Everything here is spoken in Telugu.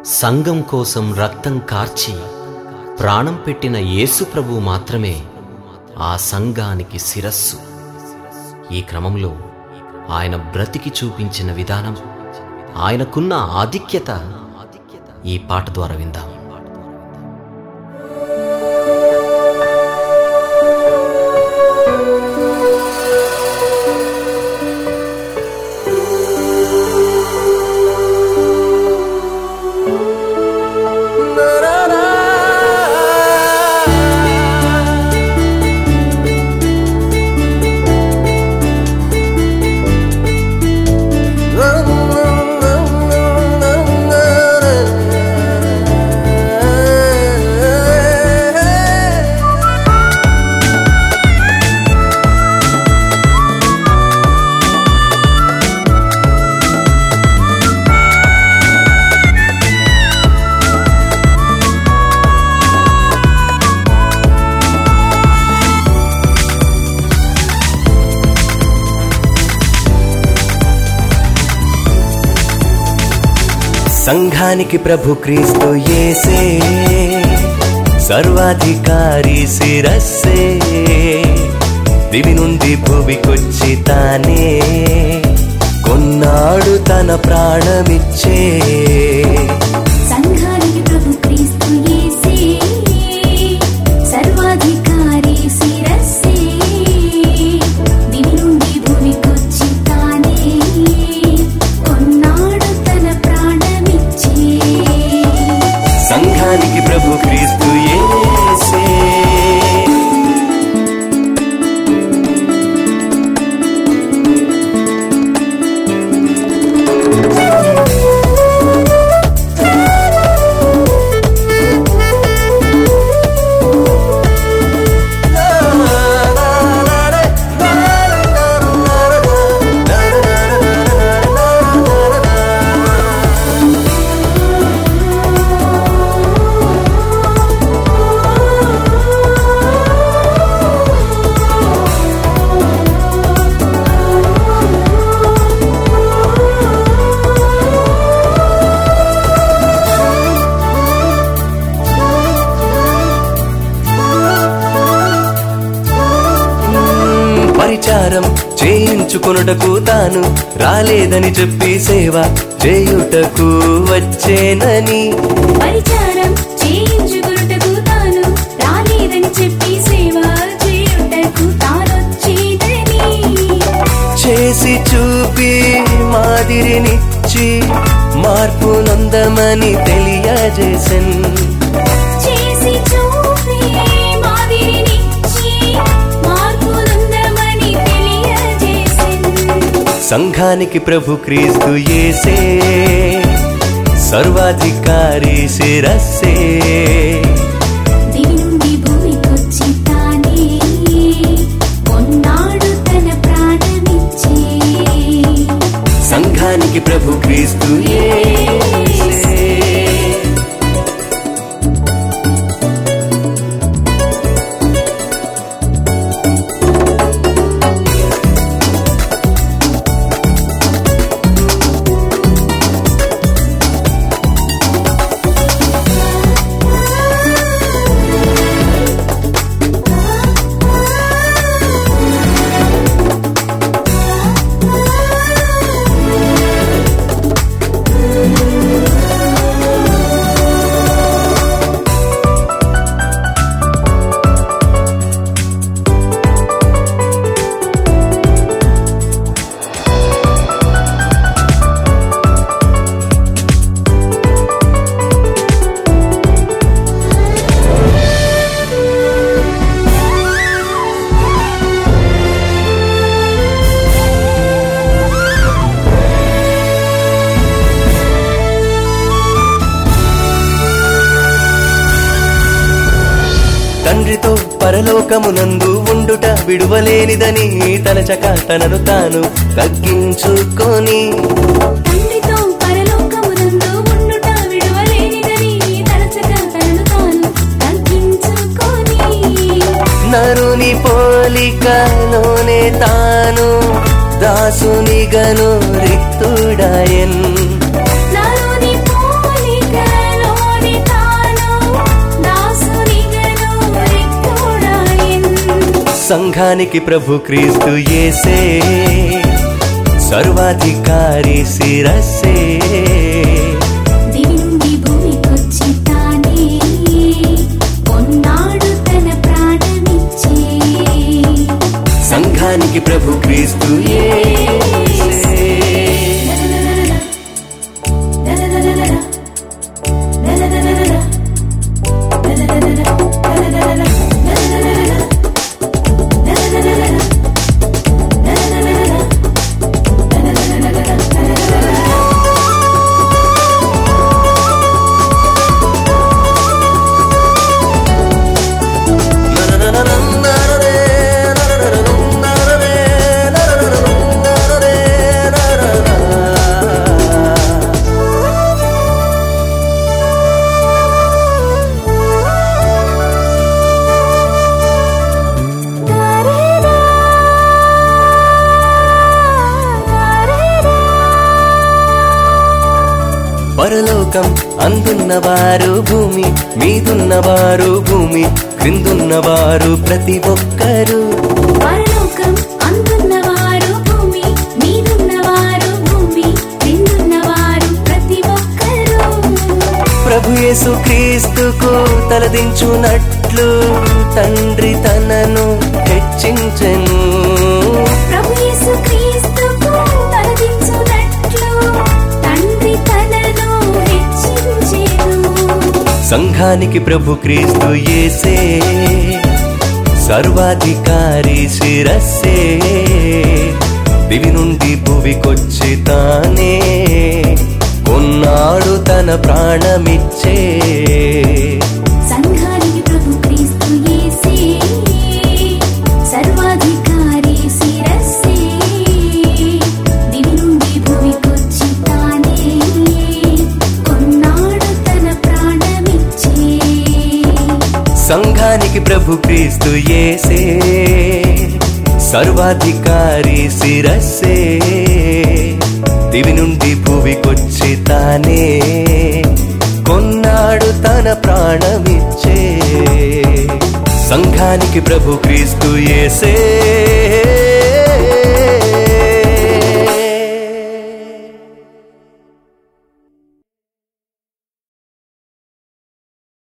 సంఘం కోసం రక్తం కార్చి ప్రాణం పెట్టిన యేసు ప్రభువు మాత్రమే ఆ సంఘానికి శిరస్సు ఈ క్రమంలో ఆయన బ్రతికి చూపించిన విధానం ఆయనకున్న ఆధిక్యత ఈ పాట ద్వారా విందాం సంఘానికి ప్రభు క్రీస్తు యేసే సర్వాధికారి శిరస్సే దివి నుండి భూమికొచ్చి తానే కొన్నాడు తన ప్రాణమిచ్చే సంఘానికి ప్రభు క్రీస్తు యేసే సర్వాధికారి శిరస్సే దివి నుండి భూమికొచ్చి తానే కొన్నాడు తన ప్రాణమిచ్చే సంఘానికి ప్రభు క్రీస్తు యేసే పరిచారం చేయించుకొనుటకు తాను రాలేదని చెప్పి సేవ చేయుటకు వచ్చేనని పరిచారం చేయించుకున్నటకు తాను రాలేదని చెప్పి సేవ చేయుటకు తానొచ్చేదని చేసి చూపి మాదిరినిచ్చి మార్పు నందమని తెలియజేసన్ చేసి చూపి మాదిరినిచ్చి మార్పులుందమని తెలియజేసెను. సంఘానికి ప్రభు క్రీస్తు యేసే సర్వాధికారి శిరస్సే దివి నుండి భూమికొచ్చి తానే కొన్నాడు తన ప్రాణమిచ్చే. సంఘానికి ప్రభు క్రీస్తు యేసే తండ్రితో పరలోకమునందు ఉండుట విడువలేనిదని తలచక తనను తాను తగ్గించుకొని తండ్రితో పరలోకమునందు ఉండుట విడువలేనిదని తలచక తనను తాను తగ్గించుకొని నరుని పోలికలోనే తాను దాసునిగను రిక్తుడాయన్ నరుని పోలికలోనే సంఘానికి ప్రభు క్రీస్తు యేసే సర్వాధికారి శిరస్సే దివి నుండి భూమికొచ్చి తానే కొన్నాడు తన ప్రాణమిచ్చే సంఘానికి ప్రభు క్రీస్తు యేసే పరలోకం అందున్నవారు భూమి మీదున్నవారు భూమి క్రిందున్నవారు ప్రతి ఒక్కరు పరలోకం అందున్నవారు భూమి మీదున్నవారు భూమి క్రిందున్నవారు ప్రతి ఒక్కరూ ప్రభు యేసు క్రీస్తుకు తలదించునట్లు తండ్రి తనను హెచ్చించెను ప్రభు యేసు క్రీస్తుకు తలదించునట్లు తండ్రి తనను హెచ్చించెను సంఘానికి ప్రభు క్రీస్తు యేసే సర్వాధికారి శిరస్సే దివి నుండి భువికొచ్చి తానే కొన్నాడు తన ప్రాణమిచ్చే సంఘానికి ప్రభు క్రీస్తు యేసే సర్వాధికారి శిరస్సే దివి నుండి భూమికొచ్చి తానే కొన్నాడు తన ప్రాణమిచ్చే సంఘానికి ప్రభు క్రీస్తు యేసే సర్వాధికారి శిరస్సే దివి నుండి భూమికొచ్చి తానే కొన్నాడు తన ప్రాణమిచ్చే సంఘానికి ప్రభు క్రీస్తు యేసే